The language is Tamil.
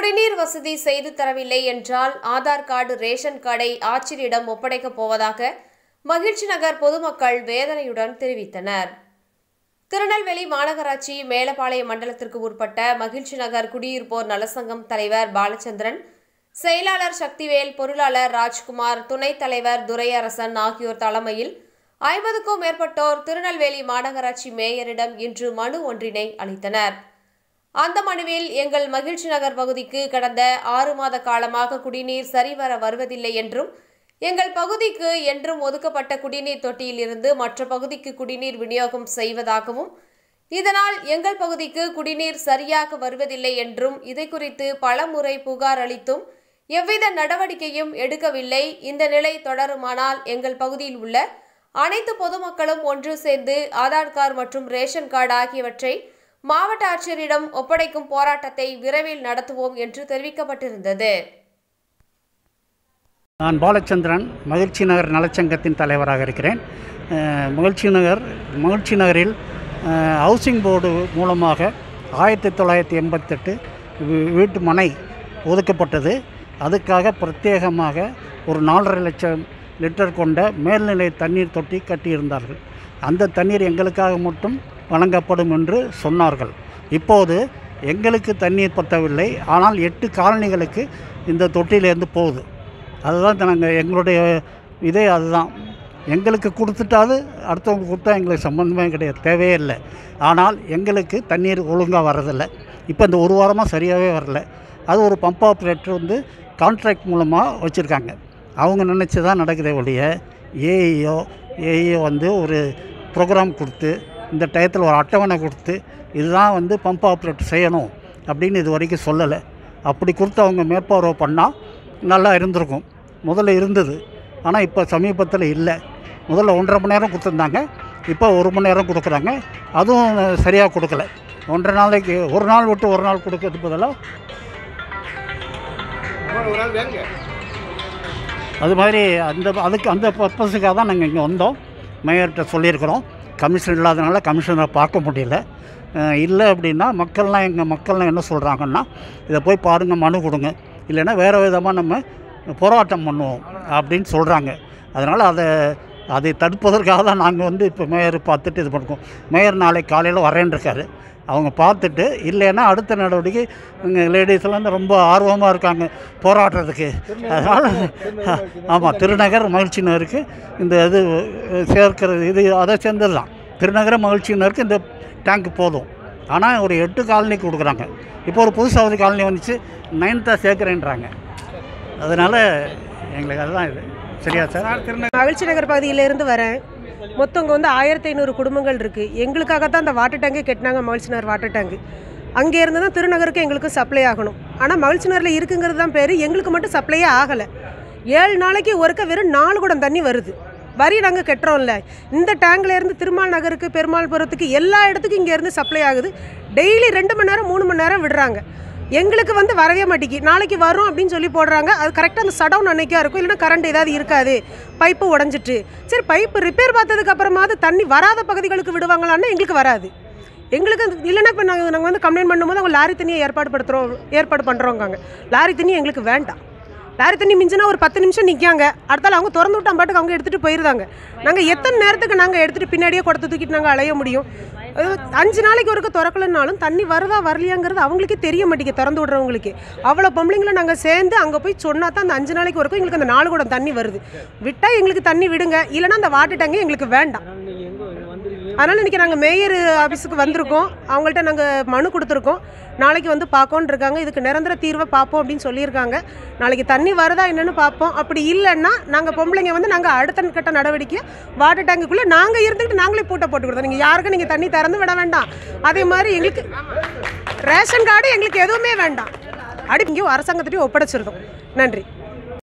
குடிநீர் வசதி செய்து தரவில்லை என்றால் ஆதார் கார்டு ரேஷன் கார்டை ஆட்சியரிடம் ஒப்படைக்கப் போவதாக மகிழ்ச்சி நகர் பொதுமக்கள் வேதனையுடன் தெரிவித்தனர் திருநெல்வேலி மாநகராட்சி மேலப்பாளையம் மண்டலத்திற்கு உட்பட்ட மகிழ்ச்சி நகர் குடியிருப்போர் நலசங்கம் தலைவர் பாலச்சந்திரன் செயலாளர் சக்திவேல் பொருளாளர் ராஜ்குமார் துணைத் தலைவர் துரையரசன் ஆகியோர் தலைமையில் ஐம்பதுக்கும் மேற்பட்டோர் திருநெல்வேலி மாநகராட்சி மேயரிடம் இன்று மனு ஒன்றினை அளித்தனர் அந்த மனுவில் எங்கள் மகிழ்ச்சி நகர் பகுதிக்கு கடந்த ஆறு மாத காலமாக குடிநீர் சரிவர வருவதில்லை என்றும் எங்கள் பகுதிக்கு என்றும் ஒதுக்கப்பட்ட குடிநீர் தொட்டியிலிருந்து மற்ற பகுதிக்கு குடிநீர் விநியோகம் செய்வதாகவும் இதனால் எங்கள் பகுதிக்கு குடிநீர் சரியாக வருவதில்லை என்றும் இதை குறித்து பலமுறை புகார் அளித்தும் எவ்வித நடவடிக்கையும் எடுக்கவில்லை இந்த நிலை தொடருமானால் எங்கள் பகுதியில் உள்ள அனைத்து பொதுமக்களும் ஒன்று சேர்ந்து ஆதார் கார்டு மற்றும் ரேஷன் கார்டு ஆகியவற்றை மாவட்ட ஆட்சியரிடம் ஒப்படைக்கும் போராட்டத்தை விரைவில் நடத்துவோம் என்று தெரிவிக்கப்பட்டிருந்தது நான் பாலச்சந்திரன் மகிழ்ச்சி நகர் நலச்சங்கத்தின் தலைவராக இருக்கிறேன் அஹ், மகிழ்ச்சி நகர் மகிழ்ச்சி நகரில் அஹ், ஹவுசிங் போர்டு மூலமாக ஆயிரத்தி தொள்ளாயிரத்தி எண்பத்தெட்டு வீ- வீட்டு மனை ஒதுக்கப்பட்டது அதுக்காக பிரத்யேகமாக ஒரு நாலரை லட்சம் லிட்டர் கொண்ட மேல்நிலை தண்ணீர் தொட்டி கட்டியிருந்தார்கள் அந்த தண்ணீர் எங்களுக்காக மட்டும் வழங்கப்படும் என்று சொன்னார்கள் இப்போது எங்களுக்கு தண்ணீர் பத்தவில்லை ஆனால் எட்டு காலனிகளுக்கு இந்த தொட்டியிலேருந்து போகுது அதுதான் நாங்கள் எங்களுடைய இதே அதுதான் எங்களுக்கு கொடுத்துட்டாது அடுத்தவங்க கொடுத்தா எங்களுக்கு சம்மந்தமே கிடையாது தேவையே இல்லை ஆனால் எங்களுக்கு தண்ணீர் ஒழுங்காக வர்றதில்லை இப்போ இந்த ஒரு வாரமாக சரியாகவே வரல அது ஒரு பம்ப் ஆப்ரேட்டர் வந்து கான்ட்ராக்ட் மூலமாக வச்சுருக்காங்க அவங்க நினச்சி தான் நடக்குதே ஒழிய ஏஇஓ ஏஇஓ வந்து ஒரு ப்ரோக்ராம் கொடுத்து இந்த டயத்தில் ஒரு அட்டவணை கொடுத்து இதுதான் வந்து பம்ப் ஆப்ரேட்டர் செய்யணும் அப்படின்னு இது வரைக்கும் சொல்லலை அப்படி கொடுத்து அவங்க மேற்பார்வை பண்ணால் நல்லா இருந்திருக்கும் முதல்ல இருந்தது ஆனால் இப்போ சமீபத்தில் இல்லை முதல்ல ஒன்றரை மணி நேரம் கொடுத்துருந்தாங்க இப்போ ஒரு மணி நேரம் கொடுக்குறாங்க அதுவும் சரியாக கொடுக்கல ஒன்றரை நாளைக்கு ஒரு நாள் விட்டு ஒரு நாள் கொடுக்கறது பதிலாக அது மாதிரி அந்த அதுக்கு அந்த பர்பஸுக்காக தான் நாங்கள் இங்கே வந்தோம் மேயர்கிட்ட சொல்லியிருக்கிறோம் கமிஷன் இல்லாதனால கமிஷனரை பார்க்க முடியல அஹ் இல்லை அப்படின்னா மக்கள்லாம் எங்கள் மக்கள்லாம் என்ன சொல்கிறாங்கன்னா இதை போய் பாருங்கள் மனு கொடுங்க இல்லைன்னா வேறு விதமாக நம்ம போராட்டம் பண்ணுவோம் அப்படின்னு சொல்கிறாங்க அதனால் அதை அதை தடுப்பதற்காக தான் நாங்கள் வந்து இப்போ மேயர் பார்த்துட்டு இது பண்ணுறோம் மேயர் நாளைக்கு காலையில் வரேன்னு இருக்காரு அவங்க பார்த்துட்டு இல்லைன்னா அடுத்த நடவடிக்கை இங்கே லேடிஸ்லாம் வந்து ரொம்ப ஆர்வமாக இருக்காங்க போராடுறதுக்கு அதனால் ஆமாம் திருநகர் மகிழ்ச்சி நகருக்கு இந்த இது சேர்க்கிறது இது அதை சேர்ந்தது தான் திருநகர மகிழ்ச்சி நகருக்கு இந்த டேங்க் போதும் ஆனால் ஒரு எட்டு காலனி கொடுக்குறாங்க இப்போ ஒரு புதுசாக ஒரு காலனி வந்துச்சு நைன்த்தாக சேர்க்குறேன்றாங்க அதனால் எங்களுக்கு அதுதான் இது சரியா சார் மகிழ்ச்சி நகர் பகுதியிலேருந்து வரேன் மொத்தம் இங்கே வந்து ஆயிரத்தி ஐநூறு குடும்பங்கள் இருக்குது எங்களுக்காக தான் அந்த வாட்டர் டேங்கே கட்டினாங்க மகிழ்ச்சி நகர் வாட்டர் டேங்கு அங்கேருந்து தான் திருநகருக்கு எங்களுக்கு சப்ளை ஆகணும் ஆனால் மகிழ்ச்சி நகரில் இருக்குங்கிறது தான் பேர் எங்களுக்கு மட்டும் சப்ளையே ஆகலை ஏழு நாளைக்கு ஒருக்க வெறும் நாலு குடம் தண்ணி வருது வரி நாங்கள் கட்டுறோம்ல இந்த டேங்க்ல இருந்து திருமால் நகருக்கு பெருமாள்புரத்துக்கு எல்லா இடத்துக்கும் இங்கேருந்து சப்ளை ஆகுது டெய்லி ரெண்டு மணி நேரம் மூணு மணி நேரம் விடுறாங்க எங்களுக்கு வந்து வரவே மாட்டேங்கி நாளைக்கு வரும் அப்படின்னு சொல்லி போடுறாங்க அது கரெக்டாக அந்த சடவுன் அன்னைக்கா இருக்கும் இல்லைன்னா கரண்ட் ஏதாவது இருக்காது பைப்பு உடஞ்சிட்டு சரி பைப்பு ரிப்பேர் பார்த்ததுக்கு அப்புறமாவது தண்ணி வராத பகுதிகளுக்கு விடுவாங்களான்னு எங்களுக்கு வராது எங்களுக்கு அது- இல்லைன்னா இப்போ நாங்கள் நாங்கள் வந்து கம்ப்ளைண்ட் பண்ணும்போது அவங்க லாரி தண்ணியை ஏற்பாடு படுத்துகிறோம் ஏற்பாடு பண்ணுறோங்காங்க லாரி தண்ணி எங்களுக்கு வேண்டாம் லாரி தண்ணி மிஞ்சினா ஒரு பத்து நிமிஷம் நிற்காங்க அடுத்தால அவங்க திறந்து விட்டா பாட்டுக்கு அவங்க எடுத்துகிட்டு போயிருந்தாங்க நாங்கள் எத்தனை நேரத்துக்கு நாங்கள் எடுத்துகிட்டு பின்னாடியே கொடுத்து தூக்கிட்டு நாங்கள் அலைய முடியும் அது அஞ்சு நாளைக்கு ஒருக்க திறக்கலனாலும் தண்ணி வருதா வரலையாங்கிறது அவங்களுக்கே தெரிய மாட்டேங்குது திறந்து விடுறவங்களுக்கு அவ்வளோ பொம்பளைங்களை நாங்கள் சேர்ந்து அங்கே போய் சொன்னா தான் அந்த அஞ்சு நாளைக்கு ஒருக்கும் எங்களுக்கு அந்த நாலு குடம் தண்ணி வருது விட்டால் எங்களுக்கு தண்ணி விடுங்க இல்லைன்னா அந்த வாட்டர் டேங்கே எங்களுக்கு வேண்டாம் அதனால் இன்றைக்கி நாங்கள் மேயர் ஆஃபீஸுக்கு வந்திருக்கோம் அவங்கள்ட்ட நாங்கள் மனு கொடுத்துருக்கோம் நாளைக்கு வந்து பார்க்கோன்னு இருக்காங்க இதுக்கு நிரந்தர தீர்வை பார்ப்போம் அப்படின்னு சொல்லியிருக்காங்க நாளைக்கு தண்ணி வருதா என்னன்னு பார்ப்போம் அப்படி இல்லைன்னா நாங்கள் பொம்பளைங்க வந்து நாங்கள் அடுத்த கட்ட நடவடிக்கையை வாட்டர் டேங்குக்குள்ளே நாங்கள் இருந்துக்கிட்டு நாங்களே பூட்டை போட்டு கொடுத்தோம் நீங்கள் யாருக்கும் நீங்கள் தண்ணி திறந்து விட வேண்டாம் அதே மாதிரி எங்களுக்கு ரேஷன் கார்டு எங்களுக்கு எதுவுமே வேண்டாம் அடி இங்கேயும் அரசாங்கத்திட்டையும் ஒப்படைச்சிருந்தோம் நன்றி